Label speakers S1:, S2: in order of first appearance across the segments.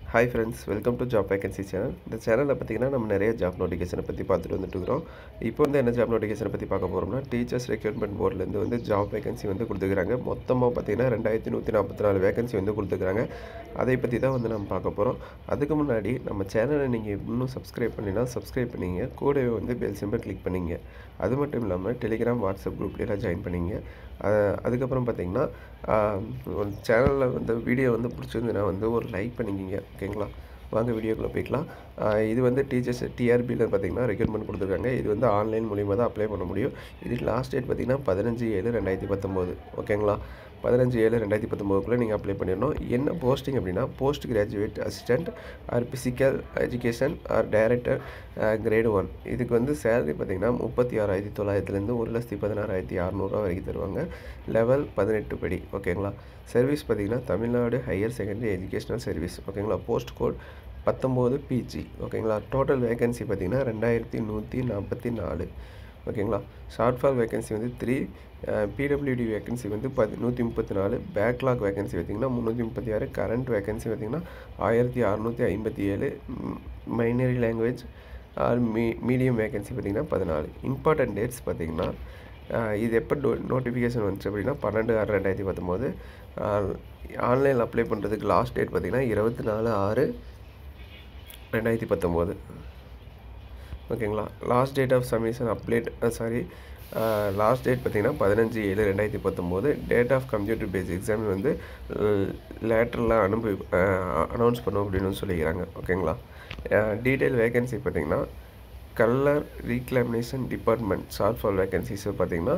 S1: hi friends welcome to job vacancy channel இந்த சேனலில் பார்த்தீங்கன்னா நம்ம நிறைய ஜாப் நோட்டிஃபிகேஷனை பற்றி பார்த்துட்டு வந்துட்டு இருக்கிறோம் இப்போ வந்து என்ன ஜாப் நோட்டிஃபிகேஷனை பற்றி பார்க்க போகிறோம்னா டீச்சர்ஸ் ரெக்ரூட்மெண்ட் போர்ட்லேருந்து வந்து ஜாப் வேகன்சி வந்து கொடுத்துருக்காங்க மொத்தமாக பார்த்தீங்கன்னா ரெண்டாயிரத்தி நூற்றி நாற்பத்தி நாலு வேகன்சி வந்து கொடுத்துருக்காங்க அதை பற்றி தான் வந்து நம்ம பார்க்க போகிறோம் அதுக்கு முன்னாடி நம்ம சேனலை நீங்கள் இன்னும் சப்ஸ்கிரைப் பண்ணினா சப்ஸ்கிரைப் பண்ணிங்க கூடவே வந்து பெல் சிம்பிள் கிளிக் பண்ணிங்க அது மட்டும் இல்லாமல் டெலிகிராம் வாட்ஸ்அப் குரூப்லாம் ஜாயின் பண்ணிங்க அஹ் அதுக்கப்புறம் பார்த்தீங்கன்னா ஆஹ் ஒரு சேனலில் வந்து வீடியோ வந்து பிடிச்சிருந்துன்னா வந்து ஒரு லைக் பண்ணிக்கிங்க ஓகேங்களா வாங்க வீடியோக்குள்ளே போய்க்கலாம் ஆஹ் இது வந்து டீச்சர்ஸ் டிஆர்பியில் பார்த்தீங்கன்னா ரெக்ரூட்மெண்ட் கொடுத்துருக்காங்க இது வந்து ஆன்லைன் மூலியமாக தான் அப்ளை பண்ண முடியும் இது லாஸ்ட் டேட் பார்த்தீங்கன்னா பதினஞ்சு ஏழு ரெண்டாயிரத்தி பத்தொம்போது ஓகேங்களா பதினஞ்சு ஏழு ரெண்டாயிரத்தி பத்தொம்போதுக்குள்ளே நீங்கள் அப்ளை பண்ணிடணும் என்ன போஸ்டிங் அப்படின்னா post graduate assistant or physical education or director grade one இதுக்கு வந்து சேலரி பார்த்தீங்கன்னா முப்பத்தி ஆறாயிரத்தி தொள்ளாயிரத்துலேருந்து ஒரு லட்சத்தி பதினாறாயிரத்தி அறநூறுவா வரைக்கும் தருவாங்க லெவல் பதினெட்டு படி ஓகேங்களா சர்வீஸ் பார்த்தீங்கன்னா Tamil Nadu higher secondary educational service ஓகேங்களா போஸ்ட் கோட் பத்தொம்போது பிஜி ஓகேங்களா டோட்டல் வேகன்சி பார்த்தீங்கன்னா ரெண்டாயிரத்தி நூற்றி நாற்பத்தி நாலு ஓகேங்களா ஷார்ட் ஃபால் வேகன்சி வந்து த்ரீ பிடபிள்யூடி வேகன்சி வந்து பதி நூற்றி முப்பத்தி நாலு பேக்லாக் வேகன்சி பார்த்திங்கன்னா முந்நூற்றி முப்பத்தி ஆறு கரண்ட் வேகன்சி பார்த்திங்கன்னா ஆயிரத்தி அறநூற்றி ஐம்பத்தி ஏழு மைனரி லாங்குவேஜ் ஆர் மீ மீடியம் வேகன்சி பார்த்திங்கன்னா பதினாலு இம்பார்ட்டன்ட் டேட்ஸ் பார்த்திங்கன்னா இது எப்போ நோ நோட்டிஃபிகேஷன் வந்துச்சு அப்படின்னா பன்னெண்டு ஆறு ரெண்டாயிரத்தி பத்தொம்போது ஆன்லைனில் அப்ளை பண்ணுறதுக்கு லாஸ்ட் டேட் பார்த்திங்கன்னா இருபத்தி நாலு ஆறு ரெண்டாயிரத்தி பத்தொம்போது ஓகேங்களா last date of submission update sorry last date பார்த்தீங்கன்னா பதினஞ்சு ஏழு ரெண்டாயிரத்தி பத்தொம்போது date of computer base exam வந்து லேட்டரில் அனுப்பி அனௌன்ஸ் பண்ணும் அப்படின்னு சொல்லிக்கிறாங்க ஓகேங்களா டீட்டெயில் வேகன்சி பார்த்தீங்கன்னா கலர் ரீக்ளாமினேஷன் டிபார்ட்மெண்ட் ஷார்ட் ஃபால் வேகன்சிஸ் பார்த்தீங்கன்னா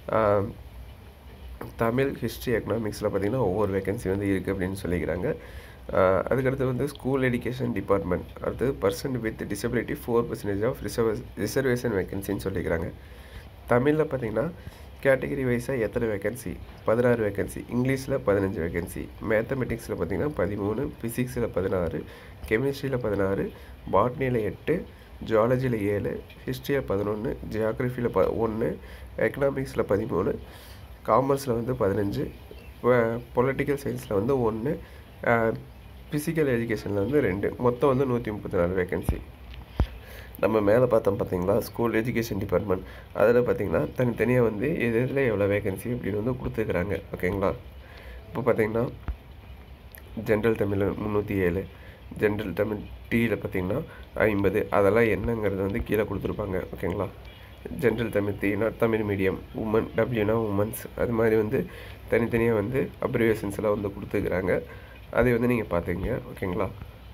S1: தமிழ் ஹிஸ்ட்ரி எக்கனாமிக்ஸில் பார்த்தீங்கன்னா ஒவ்வொரு வேகன்சி வந்து இருக்குது அப்படின்னு சொல்லிக்கிறாங்க அதுக்கடுத்து வந்து ஸ்கூல் எஜுகேஷன் டிபார்ட்மெண்ட் அடுத்தது person with disability four percentage of reserve reservation வேகன்சின்னு சொல்லிக்கிறாங்க தமிழில் பார்த்தீங்கன்னா கேட்டகரி வைஸாக எத்தனை வேகன்சி பதினாறு வேகன்சி இங்கிலீஷில் பதினஞ்சு வேகன்சி மேத்தமெட்டிக்ஸில் பார்த்தீங்கன்னா பதிமூணு ஃபிசிக்ஸில் பதினாறு கெமிஸ்ட்ரியில் பதினாறு பாட்னியில் எட்டு ஜுவாலஜியில் ஏழு ஹிஸ்ட்ரியில் பதினொன்று ஜியாகிரஃபியில் ப ஒன்று எக்கனாமிக்ஸில் பதிமூணு காமர்ஸில் வந்து பதினஞ்சு பொலிட்டிக்கல் சயின்ஸில் வந்து ஒன்று ஃபிசிக்கல் எஜுகேஷனில் வந்து ரெண்டு மொத்தம் வந்து நூற்றி முப்பத்தி நாலு வேகன்சி நம்ம மேலே பார்த்தோம் பார்த்தீங்களா ஸ்கூல் எஜுகேஷன் டிபார்ட்மெண்ட் அதில் பார்த்தீங்கன்னா தனித்தனியாக வந்து எது இதில் எவ்வளோ வேகன்சி அப்படின்னு வந்து கொடுத்துருக்குறாங்க ஓகேங்களா இப்போ பார்த்தீங்கன்னா ஜென்ரல் தமிழ் முந்நூற்றி ஏழு ஜென்ரல் தமிழ் டியில் பார்த்தீங்கன்னா ஐம்பது அதெல்லாம் என்னங்கிறது வந்து கீழே கொடுத்துருப்பாங்க ஓகேங்களா ஜென்ரல் தமிழ் தீனா தமிழ் மீடியம் உமன் டபிள்யூனா உமன்ஸ் அது மாதிரி வந்து தனித்தனியாக வந்து அப்ரிவேஷன்ஸ் எல்லாம் வந்து கொடுத்துருக்குறாங்க அதை வந்து நீங்கள் பார்த்துங்க ஓகேங்களா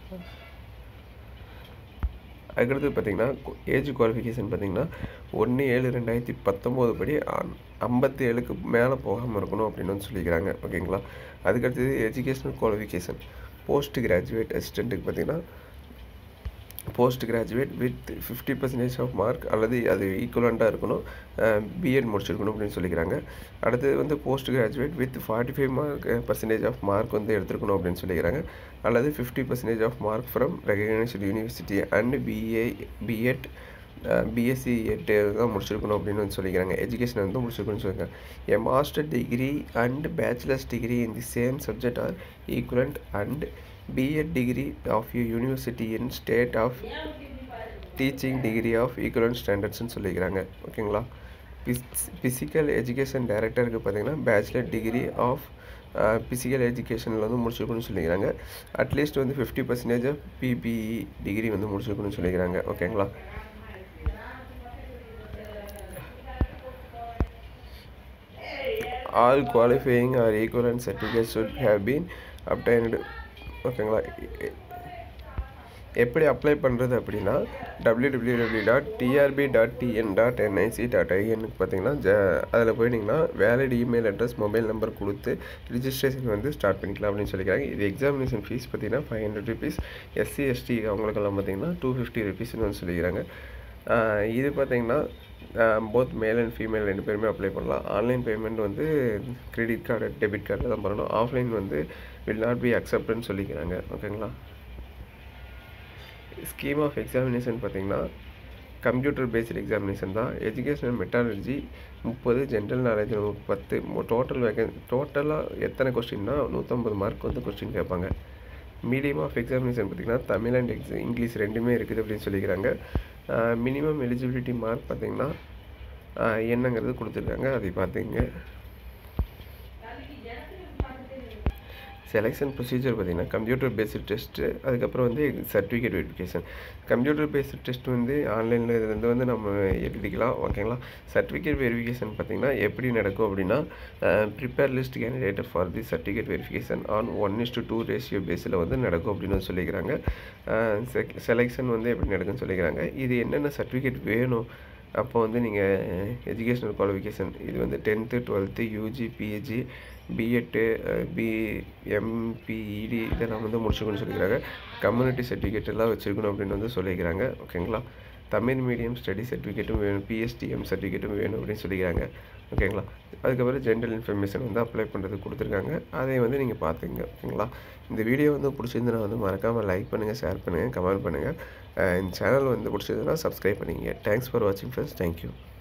S1: அதுக்கடுத்து பார்த்தீங்கன்னா ஏஜ் குவாலிஃபிகேஷன் பார்த்தீங்கன்னா ஒன்று ஏழு ரெண்டாயிரத்தி பத்தொம்போது படி ஐம்பத்தி ஏழுக்கு மேலே போகாமல் இருக்கணும் அப்படின்னு வந்து சொல்லிக்கிறாங்க ஓகேங்களா அதுக்கடுத்தது எஜுகேஷனல் குவாலிஃபிகேஷன் போஸ்ட் கிராஜுவேட் அசிஸ்டண்ட்டுக்கு பார்த்தீங்கன்னா post graduate with fifty percentage of mark அல்லது அது ஈக்குவலண்ட்டாக இருக்கணும் பிஎட் முடிச்சிருக்கணும் அப்படின்னு சொல்லிக்கிறாங்க அடுத்தது வந்து post graduate with forty five mark percentage of mark வந்து எடுத்துருக்கணும் அப்படின்னு சொல்லிக்கிறாங்க அல்லது fifty percentage of mark from recognised university and BA BEd BSc எட்டு தான் முடிச்சிருக்கணும் அப்படின்னு வந்து சொல்லிக்கிறாங்க எஜுகேஷன் வந்து முடிச்சிருக்கணும்னு சொல்லியிருக்காங்க a master degree and bachelors degree in the same subject or equivalent and BEd degree of யூ university in state of teaching degree of equivalent ஸ்டாண்டர்ட்ஸ்னு சொல்லிக்கிறாங்க ஓகேங்களா ஃபிசிக்கல் எஜுகேஷன் டைரக்டருக்கு பார்த்தீங்கன்னா பேச்சுலர் டிகிரி ஆஃப் ஃபிசிக்கல் எஜுகேஷனில் வந்து முடிச்சிருக்கணும்னு சொல்லிக்கிறாங்க அட்லீஸ்ட் வந்து fifty percentage of BPE degree வந்து முடிச்சிருக்கணும்னு சொல்லிக்கிறாங்க ஓகேங்களா all qualifying or equivalent certificate should have been obtained ஓகேங்களா எப்படி அப்ளை பண்ணுறது அப்படின்னா W W W dot TRB dot TN dot NIC dot ஐஎனுக்கு பார்த்தீங்கன்னா ஜ அதில் போயிட்டிங்கன்னா valid email address mobile number கொடுத்து ரிஜிஸ்ட்ரேஷன் வந்து ஸ்டார்ட் பண்ணிக்கலாம் அப்படின்னு சொல்லிக்கிறாங்க இது எக்ஸாமினேஷன் ஃபீஸ் பார்த்தீங்கன்னா five hundred rupees SC ST அவங்களுக்கெல்லாம் பார்த்தீங்கன்னா டூ ஃபிஃப்டி ருபீஸ்னு வந்து சொல்லிக்கிறாங்க இது பார்த்தீங்கன்னா போத் மேல் அண்ட் ஃபீமேல் ரெண்டு பேருமே அப்ளை பண்ணலாம் ஆன்லைன் பேமெண்ட் வந்து கிரெடிட் கார்டு டெபிட் கார்டில் தான் பண்ணணும் ஆஃப்லைன் வந்து வில் நாட் பி அக்செப்ட்னு சொல்லிக்கிறாங்க ஓகேங்களா ஸ்கீம் ஆஃப் எக்ஸாமினேஷன் பார்த்தீங்கன்னா கம்ப்யூட்டர் பேஸ்டு எக்ஸாமினேஷன் தான் எஜுகேஷனல் மெட்டாலஜி முப்பது ஜென்ரல் நாலேஜ் பத்து டோட்டல் வேகன் டோட்டலாக எத்தனை கொஸ்டின்னா நூற்றம்பது மார்க் வந்து கொஸ்டின் கேட்பாங்க மீடியம் ஆஃப் எக்ஸாமினேஷன் பார்த்திங்கன்னா தமிழ் அண்ட் எக்ஸ் இங்கிலீஷ் ரெண்டுமே இருக்குது அப்படின்னு சொல்லிக்கிறாங்க மினிமம் எலிஜிபிலிட்டி மார்க் பார்த்திங்கன்னா என்னங்கிறது கொடுத்துருக்காங்க அதை பார்த்துங்க செலெக்ஷன் ப்ரொசீஜர் பார்த்திங்கன்னா கம்ப்யூட்டர் பேஸ்டு டெஸ்ட்டு அதுக்கப்புறம் வந்து certificate verification computer based test வந்து ஆன்லைனில் இருந்து வந்து நம்ம எழுதிக்கலாம் ஓகேங்களா சர்டிஃபிகேட் வெரிஃபிகேஷன் பார்த்திங்கன்னா எப்படி நடக்கும் அப்படின்னா prepare list candidate for the certificate verification on one is to two ratio பேஸில் வந்து நடக்கும் அப்படின்னு சொல்லிக்கிறாங்க செலெக்ஷன் வந்து எப்படி நடக்கும்னு சொல்லிக்கிறாங்க இது என்னென்ன சர்டிஃபிகேட் வேணும் அப்போ வந்து நீங்கள் எஜுகேஷனல் குவாலிஃபிகேஷன் இது வந்து tenth twelfth UG PhD BEd B MPEd இதெல்லாம் வந்து முடிச்சுக்கணும்னு சொல்லிக்கிறாங்க கம்யூனிட்டி சர்டிஃபிகேட் எல்லாம் வச்சுருக்கணும் அப்படின்னு வந்து சொல்லிக்கிறாங்க ஓகேங்களா தமிழ் மீடியம் ஸ்டடி சர்டிஃபிகேட்டும் வேணும் பிஎஸ்டிஎம் சர்டிஃபிகேட்டும் வேணும் அப்படின்னு சொல்லிக்கிறாங்க ஓகேங்களா அதுக்கப்புறம் ஜென்ரல் இன்ஃபர்மேஷன் வந்து அப்ளை பண்ணுறது கொடுத்துருக்காங்க அதை வந்து நீங்கள் பார்த்துங்க ஓகேங்களா இந்த வீடியோ வந்து பிடிச்சிருந்துன்னா வந்து மறக்காமல் லைக் பண்ணுங்கள் ஷேர் பண்ணுங்கள் கமெண்ட் பண்ணுங்கள் இந்த சேனல் வந்து பிடிச்சதுன்னா சப்ஸ்கிரைப் பண்ணிங்க தேங்க்ஸ் ஃபார் வாட்சிங் ஃப்ரெண்ட்ஸ் தேங்க்யூ